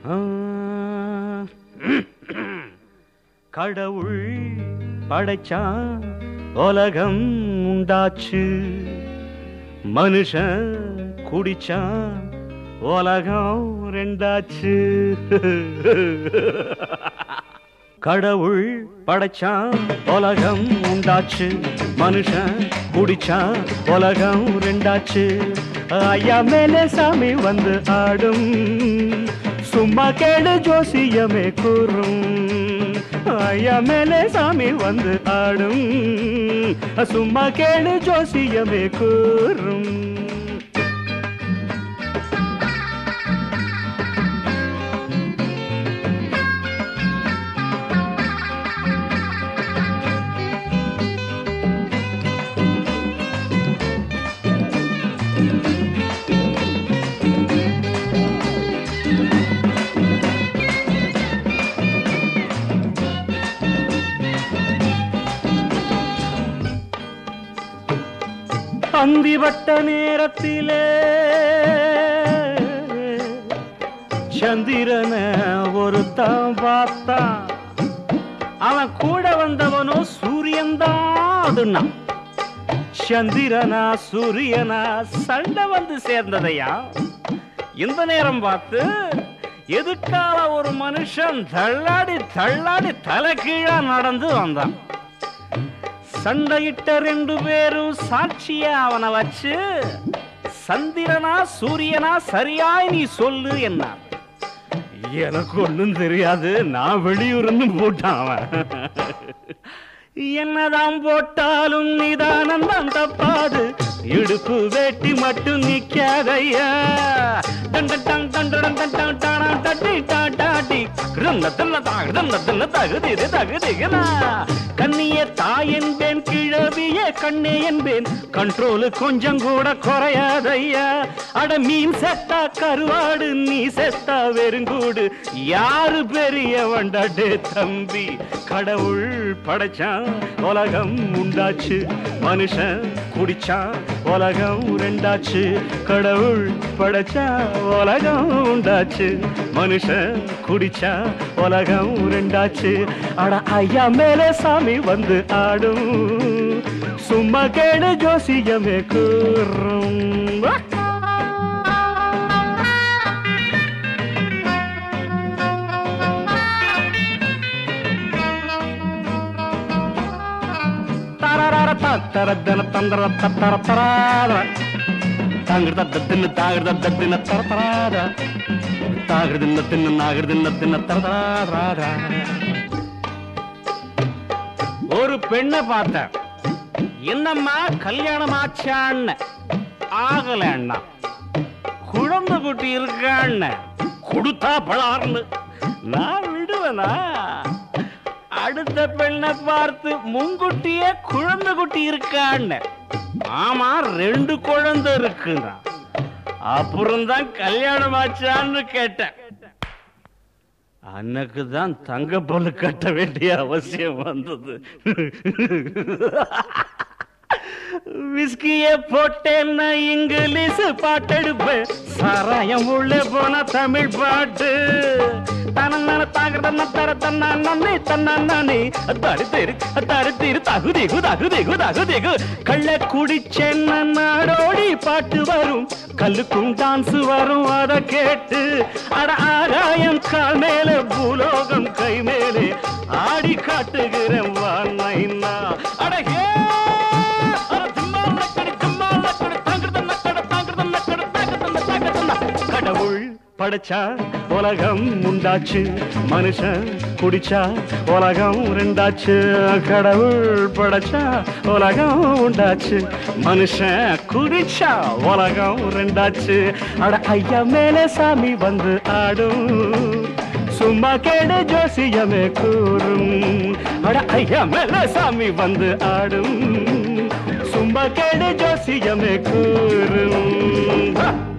ஆ. கடவுள் படைச்சான் உலகம் உண்டாச்சு மனுஷன் குடிச்சான் உலகம் ரெண்டாச்சு கடவுள் படைச்சான் உலகம் உண்டாச்சு மனுஷன் குடிச்சான் உலகம் ரெண்டாச்சு ஐயா மேலே சாமி வந்து ஆடும் சும்மா கேடு ஜோசியமே கூறும் ஐயா மேலே சாமி வந்து ஆடும் சும்மா கேடு ஜோசியமே கூறும் அந்திவட்ட நேரத்திலே சந்திரன ஒருத்தன் பார்த்தான் அவன் கூட வந்தவனோ சூரியன் தான் சந்திரனா சூரியனா சண்டை வந்து சேர்ந்ததையா இந்த நேரம் பார்த்து எதுக்கால ஒரு மனுஷன் தள்ளாடி தள்ளாடி தலை கீழா நடந்து வந்தான் சண்டையிட்ட ரெண்டு பேரும் சாட்சிய அவனை வச்சு சந்திரனா சூரியனா சரியாய் நீ சொல்லு என்ன எனக்கு ஒண்ணும் தெரியாது நான் வெளியூர்னு போட்டான் அவன் என்னதான் போட்டாலும் நிதானம் தான் தப்பாது இடுப்பு வேட்டி மட்டும் நிக்காதையா டன் டன் டன் டன் டன் டன் டன் டாடாம் தட்டி டாடாடி கிருந்த தின்ன தாகு தின்ன தின்ன தகுதி இது தகுதிகளா கண்ணிய தாய் என்பேன் கிழவிய கண்ணே என்பேன் கண்ட்ரோலு கொஞ்சம் கூட குறையாதையா அட மீன் செத்தா கருவாடு நீ செத்தா வெறுங்கூடு யாரு பெரிய வண்டாடே தம்பி கடவுள் படைச்சான் உலகம் உண்டாச்சு மனுஷன் குடிச்சான் உலகம் ரெண்டாச்சு கடவுள் படைச்சா உலகம் உண்டாச்சு மனுஷன் குடிச்சா உலகம் ரெண்டாச்சு அட ஐயா மேலே சாமி வந்து ஆடும் சும்மா கேடு ஜோசியமே கூறும் வா. தரரர தத்தரத்தன தந்தர தத்தர தரார. தாங்கிட தத்தின்னு தாகிட தத்தின தர தரார. தாகிட தின்ன தின்னு நாகிட தின்ன தின்ன தர தரார. ஒரு பெண்ணை பார்த்தேன் என்னம்மா கல்யாணம் ஆச்சான்னு ஆகல அண்ணா குழந்தை குட்டி இருக்கான்னு கொடுத்தா பலார்னு நான் விடுவேனா அடுத்த பெண்ணை பார்த்து முன்குட்டியே குழந்தை குட்டி இருக்கான்னு ஆமா ரெண்டு குழந்தை இருக்குன்னா அப்புறம் தான் கல்யாணம் ஆச்சான்னு கேட்டேன் அன்னைக்கு தான் தங்க பொண்ணு கட்ட வேண்டிய அவசியம் வந்தது விஸ்கிய போட்டேன்னா இங்கிலீஷ் பாட்டெடுப்பேன் சாராயம் உள்ளே போன தமிழ் பாட்டு தனந்தான தாகிறதன்ன தர தன்னா நன்னே தன்னா நானே தரு தெரு தரு திரு தகுதிகு தகுதிகு தகுதிகு கள்ள குடிச்சென்ன நாடோடி பாட்டு வரும் கல்லுக்கும் டான்ஸ் வரும் அத கேட்டு அட ஆகாயம் கால் மேலே பூலோகம் கை மேலே ஆடி காட்டுகிறேன் வானைனா அட ஹே கடவுள் படைச்சா உலகம் உண்டாச்சு மனுஷன் குடிச்சா உலகம் ரெண்டாச்சு கடவுள் படைச்சா உலகம் உண்டாச்சு மனுஷன் குடிச்சா உலகம் ரெண்டாச்சு அட ஐயா மேலே சாமி வந்து ஆடும் சும்மா கேடு ஜோசியமே கூறும் அட ஐயா மேல சாமி வந்து ஆடும் சும்மா கேடு ஜோசியமே கூறும்